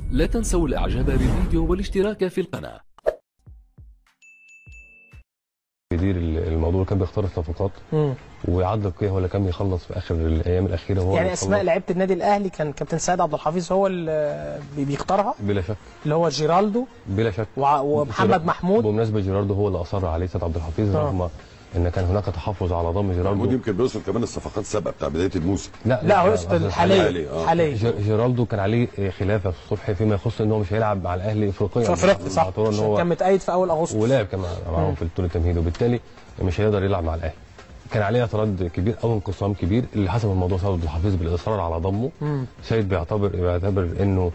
لا تنسوا الاعجاب بالفيديو والاشتراك في القناة بيدير الموضوع كان بيختار الصفقات مم. ويعدل فيها ولا كان بيخلص في اخر الايام الاخيره هو يعني اللي اسماء بيخلص. لعيبه النادي الاهلي كان كابتن سيد عبد الحفيظ هو اللي بي- بيختارها بلا شك اللي هو جيرالدو بلا شك وع- ومحمد محمود بمناسبه جيراردو هو اللي اصر عليه سيد عبد الحفيظ آه. رغم ان كان هناك تحفظ على ضم محمود جيراردو يمكن بيوصل كمان الصفقات السابقه بتاع بدايه الموسم لا لا هو لا، يقصد قصدي الحاليه الحالي، آه. حاليا جي- جيرالدو كان عليه خلاف يا أستاذ صبحي فيما يخص ان هو مش هيلعب مع الاهلي افريقيا في افريقيا صح باعتبار ان عشان هو كان متأيد في اول اغسطس ولعب كمان معاهم في الطول التمهيدي وبالتالي مش هيقدر يلعب مع الاهلي كان عليه اعتراض كبير او انقسام كبير اللي حسب الموضوع سيد عبد الحفيظ بالاصرار على ضمه سيد بيعتبر بيعتبر انه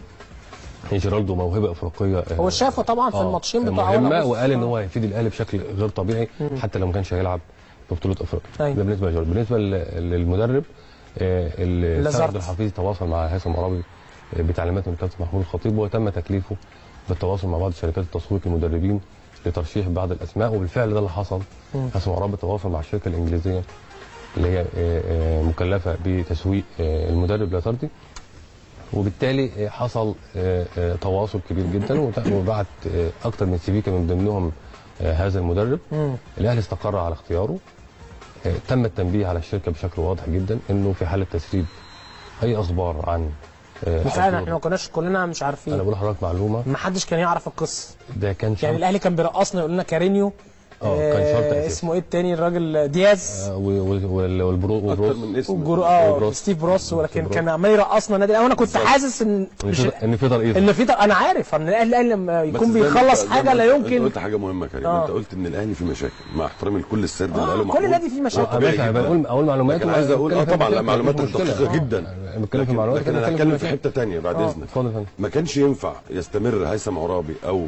جيرالدو موهبه افريقيه هو شافه طبعا في آه، الماتشين بتوع أول مهمه أغسطس. وقال ان آه. هو هيفيد الاهلي بشكل غير طبيعي حتى لو ما كانش هيلعب في بطوله افريقيا أيوة. ده بالنسبه لجيرالدو بالنسبه لل- للمدرب آه، اللي لازارت. سيد عبد الحفيظ تواصل مع هيثم عرابي آه، بتعليمات من الكابتن محمود الخطيب وتم تكليفه بالتواصل مع بعض شركات التسويق المدربين لترشيح بعض الاسماء وبالفعل ده اللي حصل هيثم عرابي تواصل مع الشركه الانجليزيه اللي هي آه، آه، مكلفه بتسويق آه، المدرب لاتارتي وبالتالي آه، حصل آه، آه، تواصل كبير جدا وت- وبعت آه، اكتر من سي في كان من ضمنهم آه، هذا المدرب مم. الاهلي استقر على اختياره آه، تم التنبيه على الشركه بشكل واضح جدا انه في حاله تسريب اي اخبار عن آه، فعلا حضور- احنا ما كناش كلنا مش انا عارفين بقول لحضرتك معلومه ما حدش كان يعرف القصه ده كان يعني شرط الاهلي كان بيرقصنا يقول لنا كارينيو آه، كان شرط أساسي. اسمه ايه التاني الراجل دياز آه، و- و- وال- والبرو اكتر والبروس من اسم والجرو اه وبروس. ستيف بروس ولكن بروس. كان عمال يرقصنا النادي الاهلي وانا كنت حاسس ان ان مش في ان في ترقيص ان في انا عارف ان الاهلي الأهلي لما بس يكون زي ما بيخلص أنت- زي حاجه ما لا أنت- يمكن انت قلت حاجه مهمه يا كريم آه. انت قلت ان الاهلي فيه مشاكل مع احترامي لكل السرد اللي آه، قاله كل محمود. نادي فيه مشاكل. آه، طبيعي ماشي انا جدا. بقول اقول معلومات لكن عايز اقول اه بتكلم في طبعا لا مشاكل، معلوماتك مش مشكلة. دقيقه آه. جدا أنا بتكلم في لكن- معلومات لكن انا بتكلم هتكلم في مشاكل. حته ثانيه بعد آه. اذنك اتفضل يا فندم. ما كانش ينفع يستمر هيثم عرابي او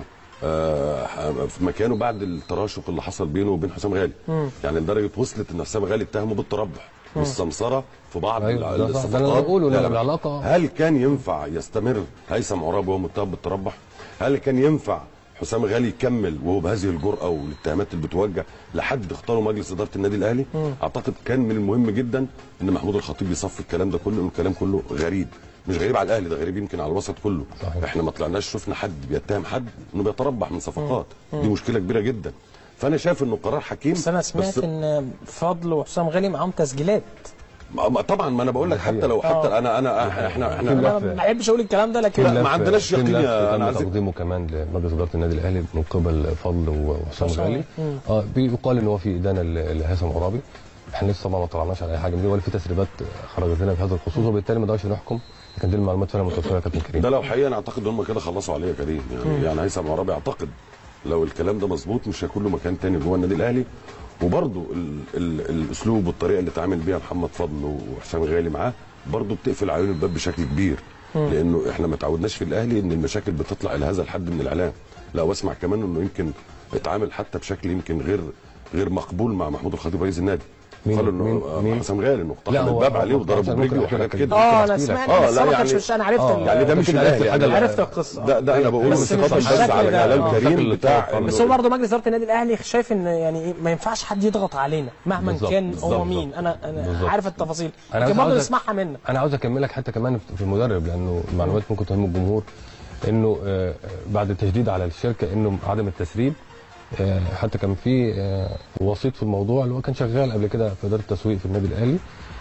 آه، في مكانه بعد التراشق اللي حصل بينه وبين حسام غالي يعني لدرجه وصلت ان حسام غالي اتهمه بالتربح والسمسره في بعض أيوة، ال- ده صح. ده الصفقات اللي أنا بقوله، لا، لا، لا. بالعلاقة. هل كان ينفع يستمر هيثم عرابي وهو متهم بالتربح هل كان ينفع حسام غالي يكمل وهو بهذه الجرأه والاتهامات اللي بتوجه لحد اختاروا مجلس اداره النادي الاهلي اعتقد كان من المهم جدا ان محمود الخطيب يصفي الكلام ده كله ان الكلام كله غريب مش غريب على الاهلي ده غريب يمكن على الوسط كله صحيح. احنا ما طلعناش شفنا حد بيتهم حد انه بيتربح من صفقات دي مشكله كبيره جدا فانا شايف انه قرار حكيم بس انا سمعت ان فضل وحسام غالي معاهم تسجيلات ما- ما- طبعا ما انا بقول لك حتى لو حتى آه. انا انا احنا احنا, في انا ملف- ما بحبش اقول الكلام ده لكن لا، في ما ملف- عندناش في يقين ملف يا- تم أنا عايز- تقديمه كمان لمجلس اداره النادي الاهلي من قبل فضل وحسام حسام. غالي مم. اه بيقال ان هو في ادانه ل- لهيثم عرابي احنا لسه طبعا ما طلعناش على اي حاجه من دي ولا في تسريبات خرجت لنا بهذا الخصوص وبالتالي ما نقدرش نحكم لكن دي المعلومات فعلا متوفره يا كابتن كريم ده لو حقيقه انا اعتقد ان هم كده خلصوا عليه يا كريم يعني يعني هيثم عرابي اعتقد لو الكلام ده مظبوط مش هيكون له مكان تاني جوه النادي الاهلي وبرضه ال ال الاسلوب والطريقه اللي اتعامل بيها محمد فضل وحسام غالي معاه برضه بتقفل عليهم الباب بشكل كبير لانه احنا ما تعودناش في الاهلي ان المشاكل بتطلع الى هذا الحد من الاعلام لا واسمع كمان انه يمكن اتعامل حتى بشكل يمكن غير غير مقبول مع محمود الخطيب رئيس النادي مين- قالوا انه مين- آه، مين؟ حسام غالي انه لا، اقتحم هو- الباب هو- عليه هو- وضرب ممكن برجله أحكي وحاجات لك كده اه ممكن انا أحكي لك. سمعت آه، بس لا، أنا ما يعني- كانش انا عرفت آه، ال- يعني ده مش ممكن الاهلي عرفت يعني حاجة عرفت القصه ده ده انا بقول بس ان مش خطأ بس بالشكل على ده. كلام آه. كريم بالشكل بتاع الطرف. بس إنه- هو برضه مجلس اداره النادي الاهلي شايف ان يعني إيه، ما ينفعش حد يضغط علينا مهما بالظبط، كان بالظبط، هو مين بالظبط. انا انا بالظبط. عارف التفاصيل أنا لكن عاوز- برضه عاوز- نسمعها منك انا عاوز اكملك حتى كمان في المدرب لانه المعلومات ممكن تهم الجمهور انه آه، بعد التشديد على الشركه انه عدم التسريب آه، حتى كان في آه، وسيط في الموضوع اللي هو كان شغال قبل كده في اداره التسويق في النادي الاهلي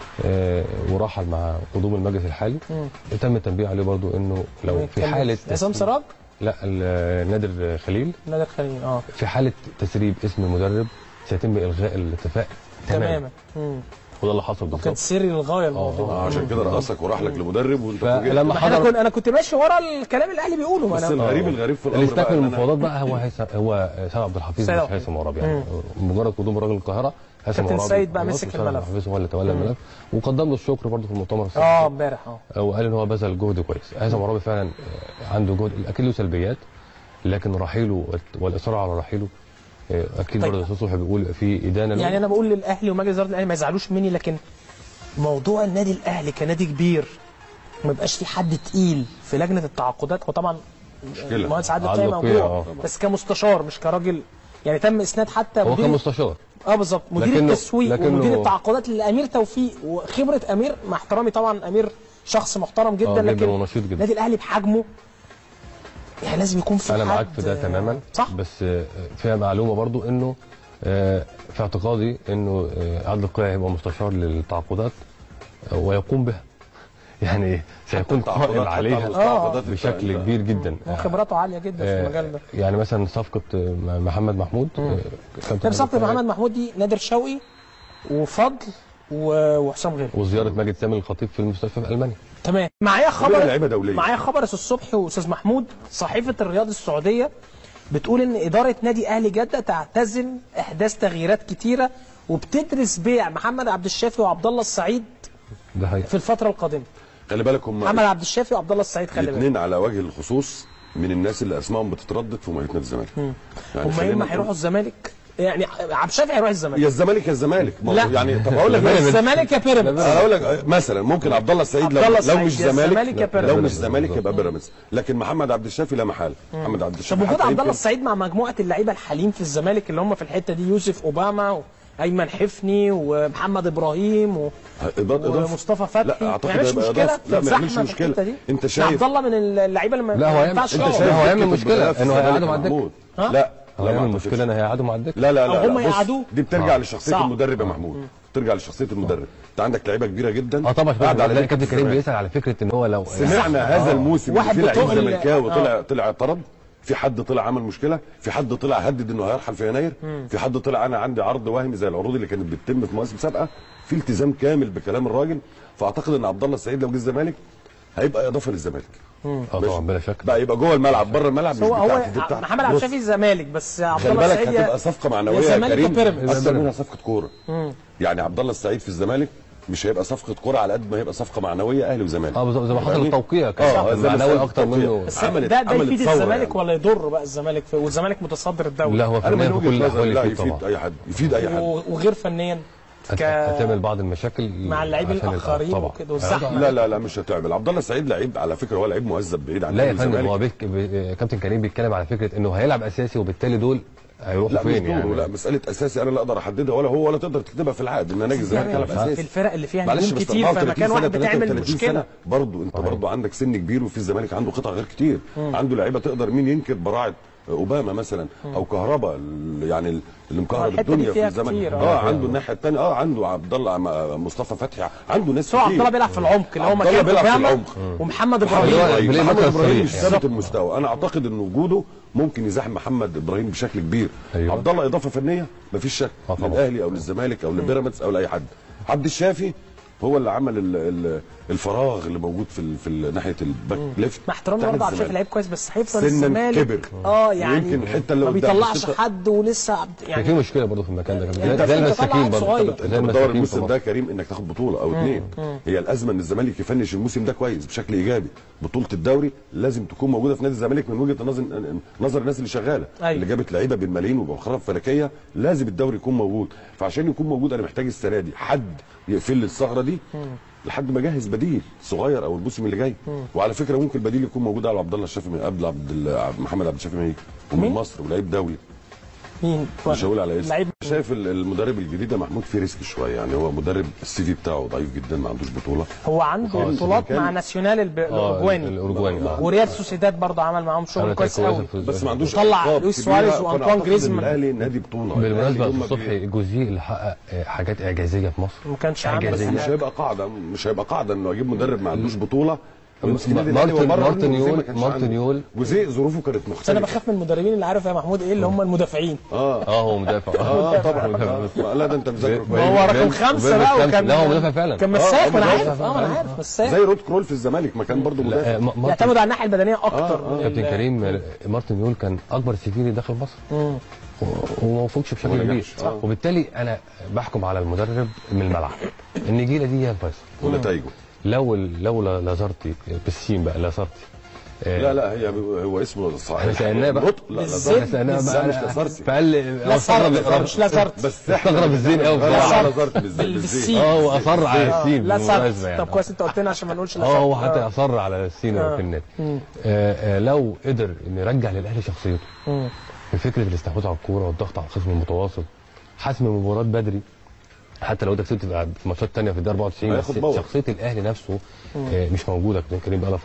آه، ورحل مع قدوم المجلس الحالي تم التنبيه عليه برضو انه لو في كان حاله عصام تسريب- سراج لا ال- نادر خليل نادي الخليل اه في حاله تسريب اسم المدرب سيتم الغاء الاتفاق تماما تماما مم. وده اللي حصل وكان بالظبط سري للغايه الموضوع آه، عشان كده رقصك وراح لك لمدرب وانت فلما فوجئت. ما احنا حضر كنت انا كنت ماشي ورا الكلام اللي الاهلي بيقوله ما بس انا الغريب الغريب في اللي الامر بقى استكمل إن أنا- المفاوضات بقى هو هيثم هو سيد عبد الحفيظ سيد مش عبد هيثم عرابي يعني مجرد قدوم الراجل القاهره هيثم كابتن عرابي سيد بقى خلاص، مسك وسيد عبد الملف. الحفيظ هو اللي تولى الملف وقدم له الشكر برضه في المؤتمر اه الصحفي امبارح اه وقال ان هو بذل جهد كويس هيثم عرابي فعلا آه، عنده جهد اكيد له سلبيات لكن رحيله والاصرار على رحيله آه، اكيد طيب. برضه الاستاذ صبحي بيقول في ادانه له. يعني انا بقول للاهلي ومجلس اداره الاهلي ما يزعلوش مني لكن موضوع النادي الاهلي كنادي كبير ما يبقاش في حد تقيل في لجنه التعاقدات هو طبعا مشكلة. المهندس عادل عادل طيب لطيف، موجود آه. بس كمستشار مش كراجل يعني تم اسناد حتى هو مدير كمستشار اه بالظبط مدير لكنه- التسويق لكنه- ومدير التعاقدات لامير توفيق وخبره امير مع احترامي طبعا امير شخص محترم جدا آه، جداً لكن ونشيط جدا. النادي الاهلي بحجمه يعني لازم يكون في انا معاك حد- في ده تماما صح بس آه، فيها معلومه برضو انه آه، في اعتقادي انه آه، عادل القيعي هيبقى مستشار للتعاقدات آه، ويقوم بها يعني سيكون التعاقدات قائم حتى عليها المستعقدات الت- بشكل الت- كبير جدا وخبراته عاليه جدا في آه، المجال ده يعني مثلا صفقه آه، محمد محمود آه، كابتن طب صفقه عادل محمد محمود دي نادر شوقي وفضل و- وحسام غالي وزياره ماجد سامي الخطيب في المستشفى في المانيا تمام معايا كلها خبر لعيبه دوليه معايا خبر استاذ صبحي واستاذ محمود صحيفه الرياض السعوديه بتقول ان اداره نادي اهلي جده تعتزم احداث تغييرات كتيره وبتدرس بيع محمد عبد الشافي وعبد الله السعيد ده حقيقي في الفتره القادمه خلي بالك هم محمد عبد الشافي وعبد الله السعيد خلي بالك الاثنين على وجه الخصوص من الناس اللي اسمائهم بتتردد في مهنه نادي الزمالك يعني هم خلينا اما نقول- هيروحوا الزمالك يعني عبد الشافي هيروح الزمالك يا الزمالك يا الزمالك ما هو لا. يعني طب اقول لك يا بس- الزمالك يا بيراميدز انا اقول لك مثلا ممكن عبد الله السعيد لو, عبد الله لو السعيد مش يا زمالك الزمالك يا بيراميدز. لو مش زمالك يبقى بيراميدز لكن محمد عبد الشافي لا محاله محمد عبد الشافي طب وجود حتى عبد الله يمكن- السعيد مع مجموعه اللعيبه الحاليين في الزمالك اللي هم في الحته دي يوسف اوباما وايمن حفني ومحمد ابراهيم و... إضافة- إضافة. ومصطفى فتحي لا اعتقد ما يعملش هيبقى مشكله إضافة. لا في ما يعملش الزحمة في مشكله الحتة دي انت لا، شايف عبد الله من اللعيبه اللي ما لا، هو ما هيعمل- ينفعش انت يقعد. شايف- هو هيعمل فكرة مشكلة البدلاء في إنه الزمالك هيقعدوا مع الدكة. محمود. ها؟ لا لا هو ما يعمل أعتقدش. مشكله ان هيقعدوا مع الدكه لا لا لا أو هم لا، بص، يقعدوه. دي بترجع آه. لشخصيه صعب. المدرب يا محمود بترجع لشخصيه المدرب انت عندك لعيبه كبيره جدا اه طبعا قاعد على لا دكة كابتن كريم الزمالك. بيسال على فكره ان هو لو سمعنا هذا الموسم إن واحد في لعيب بتقل- زملكاوي آه. طلع طلع اعترض في حد طلع عمل مشكله في حد طلع هدد انه هيرحل في يناير في حد طلع انا عندي عرض وهمي زي العروض اللي كانت بتتم في مواسم سابقه في التزام كامل بكلام الراجل فاعتقد ان عبد الله السعيد لو جه الزمالك هيبقى اضافه للزمالك اه طبعا بلا شك بقى يبقى جوه الملعب بره الملعب مش هو هو بتاعتي، دي بتاعتي. محمد عبد بص، الشافي الزمالك بس عبد خلي الله بالك السعيد هتبقى صفقه معنويه يا يا زمالك يا كريم بيراميدز. اكتر منها صفقه كوره يعني عبد الله السعيد في الزمالك مش هيبقى صفقه كوره على قد ما هيبقى صفقه معنويه اهلي وزمالك اه بالظبط زي ما حصل يعني- التوقيع اه كان زي ما معنوي حصل اكتر التوقيع. منه بس عملت- ده ده عملت يفيد ثورة الزمالك يعني. ولا يضر بقى الزمالك في والزمالك متصدر الدوري لا هو انا من فنيا في كل وجهه نظري الاحوال لا يفيد يفيد طبعا اي حد يفيد اي حد و- وغير فنيا هت- ك... هتعمل بعض المشاكل مع اللعيبه عشان الاخرين طبعا. وكده والزحمه لا لا لا مش هتعمل عبد الله السعيد لعيب على فكره هو لعيب مهذب بعيد عن لا يا نادي فندم الزمالك. هو بيك... بي... كابتن كريم بيتكلم على فكره انه هيلعب اساسي وبالتالي دول هيروحوا لا مش فين دوره يعني لا مساله اساسي انا لا اقدر احددها ولا هو ولا تقدر تكتبها في العقد ان نادي الزمالك يعني يلعب في اساسي الفرق اللي فيها معلش نجوم بس كتير 34 فمكان سنة، واحد بتعمل 33 مشكله سنة برضه انت برضه عندك سن كبير وفي الزمالك عنده قطع غير كتير عنده لعيبه تقدر مين ينكر براعه اوباما مثلا او كهربا ال- يعني ال- اللي مكهرب الحتة دي الدنيا في فيها الزمن كتير، اه اه. عنده الناحيه الثانيه اه عنده عبد الله م- مصطفى فتحي عنده ناس بس هو كتير عبد الله بيلعب في العمق اللي هو عبد الله مكان بيلعب في اوباما العمق. ومحمد اللي هو ابراهيم بلاي محمد ميكر ابراهيم صريح مش يعني. ثابت المستوى انا اعتقد ان وجوده ممكن يزاحم محمد ابراهيم بشكل كبير أيوة. عبد الله اضافه فنيه مفيش شك آه طبعا. للاهلي او للزمالك او لبيراميدز او لاي حد عبد الشافي هو اللي عمل ال- ال- الفراغ اللي موجود في ال- في ال- ناحيه الباك ليفت مع احترامي بتاع برضه عبد الشافي الزمالك. لعيب كويس بس هيفضل سناً الزمالك كبر. اه يعني ويمكن الحتة اللي ما قدام، بيطلعش بس انت- حد ولسه عبد يعني في يعني مشكله برضه في المكان ده انت زي, زي بتطلع المساكين عيل برضه صغير. انت زي بتدور المساكين الموسم طبعا. ده كريم انك تاخد بطوله او اثنين هي الازمه ان الزمالك يفنش الموسم ده كويس بشكل ايجابي بطوله الدوري لازم تكون موجوده في نادي الزمالك من وجهه نظر نظر الناس اللي شغاله أيوة. اللي جابت لعيبه بالملايين وبخراب فلكيه لازم الدوري يكون موجود فعشان يكون موجود انا محتاج السنه دي حد يقفل لي الثغره دي لحد ما اجهز بديل صغير او الموسم اللي جاي وعلى فكره ممكن البديل يكون موجود على عبد الله الشافعي من قبل عبد ال- عبد- محمد عبد الشافي ما يجي ومن مين؟ مصر ولعيب دولي مين مش هقول على اسم لعيب شايف ال- المدرب الجديد ده محمود فيه ريسك شويه يعني هو مدرب السي في بتاعه ضعيف جدا ما عندوش بطوله هو عنده خالص. بطولات كان- مع ناسيونال الب- الاوروجواني الاوروجواني آه. وريال سوسيداد برضه عمل معاهم شغل عمل كويس كويس قوي في- بس ما عندوش وطلع ألقاب لويس كبيرة، سواريز فأنا وأنطوان أعتقد إن جريزمان. الاهلي نادي بطوله بالمناسبه الأهلي يا يوم استاذ ما صبحي الجوزي اللي حقق آه، حاجات اعجازيه في مصر ما كانش عامل إعجازية. بس مش حاجة. هيبقى قاعده مش هيبقى قاعده انه اجيب مدرب ما عندوش بطوله ويمسك م- النادي الأهلي مارتن- ومرة مارتن إنه جوزيه ما يول- كانش مارتن عنده. يول. جوزيه ظروفه كانت بس انا مختلفه بخاف من المدربين اللي عارف يا محمود ايه اللي هم المدافعين اه اه هو مدافع اه طبعا آه. لا ده انت مذاكره ب- كويس. هو رقم بين- خمسه وبين بقى الخمسة. وكان لا، هو مدافع فعلا. كان آه، مساك ما انا مدافع عارف اه ما انا فعلا. عارف مساك زي رود كرول في الزمالك ما كان برضه آه، مدافع م- مارتن- يعتمد على الناحيه البدنيه اكتر آه، آه. من كابتن ال- كريم آه، مارتن يول كان اكبر سفيري داخل مصر و- وما وفقش بشكل وما كبير نجحش. آه. وبالتالي انا بحكم على المدرب من الملعب النجيله دي هي الفيصل ونتائجه لو لو لازارتي بالسين بقى لازارتي آه، لا لا هي هو اسمه صحيح احنا سالناه بقى نطق لا لا بالزين. احنا سالناه بالزين بقى مش لازارتي. فقال لي لا استغرب صارت مش لا صارت بس احنا استغرب الزين قوي لا بصراحه لا زرت بالزين بالسين. اه هو اصر على السين لا بالمناسبة صارت يعني. طب كويس انت قلت لنا عشان ما نقولش لا اه هو صارت. حتى آه. اصر على السين آه. في النادي آه آه لو قدر انه يرجع للاهلي شخصيته مم. في فكره الاستحواذ على الكوره والضغط على الخصم المتواصل حسم المباراه بدري حتى لو انت كسبت في ماتشات تانية في الدقيقه 94 هياخد بس باور. شخصيه الاهلي نفسه آه مش موجوده كابتن كريم بقى لها فتره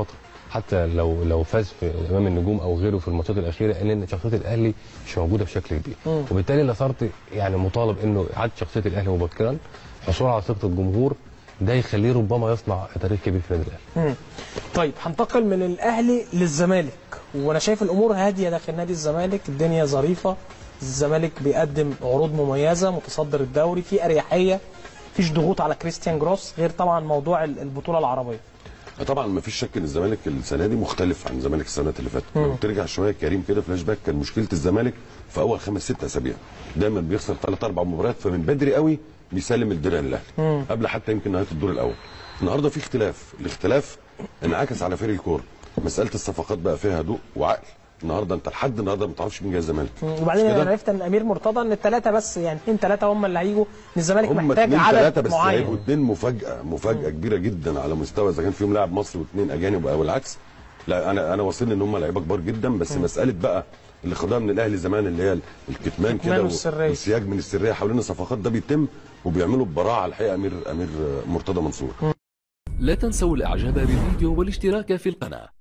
حتى لو لو فاز في امام النجوم او غيره في الماتشات الاخيره الا ان شخصيه الاهلي مش موجوده بشكل كبير وبالتالي لاسارتي يعني مطالب انه اعاده شخصيه الاهلي مبكرا حصول على ثقه الجمهور ده يخليه ربما يصنع تاريخ كبير في النادي الاهلي مم. طيب هنتقل من الاهلي للزمالك وانا شايف الامور هاديه داخل نادي الزمالك الدنيا ظريفه الزمالك بيقدم عروض مميزه متصدر الدوري في اريحيه مفيش ضغوط على كريستيان جروس غير طبعا موضوع ال- البطوله العربيه طبعا ما فيش شك ان الزمالك السنه دي مختلف عن الزمالك السنه اللي فاتت لو ترجع شويه كريم كده فلاش باك كان مشكله الزمالك في اول خمس ست اسابيع دايما بيخسر ثلاث اربع مباريات فمن بدري قوي بيسلم الدرع للاهلي قبل حتى يمكن نهايه الدور الاول النهارده في اختلاف الاختلاف انعكس على فريق الكوره مساله الصفقات بقى فيها هدوء وعقل النهارده انت لحد النهارده ما تعرفش مين جاي الزمالك وبعدين مش كده؟ انا عرفت ان امير مرتضى ان الثلاثه بس يعني اثنين ثلاثه هم اللي هيجوا ان الزمالك هم محتاج اتنين ثلاثة عدد بس هيبقوا معين اتنين مفاجأة مفاجأة كبيرة جدا على مستوى إذا كان فيهم لاعب مصري واثنين أجانب أو العكس لا أنا أنا واصلني إن هم لعيبة كبار جدا بس مسألة بقى اللي خدوها من الأهلي زمان اللي هي الكتمان الكتمان كده والسرية. والسياج من السرية حوالين الصفقات ده بيتم وبيعملوا ببراعة الحقيقة أمير أمير مرتضى منصور لا تنسوا الإعجاب بالفيديو والاشتراك في القناة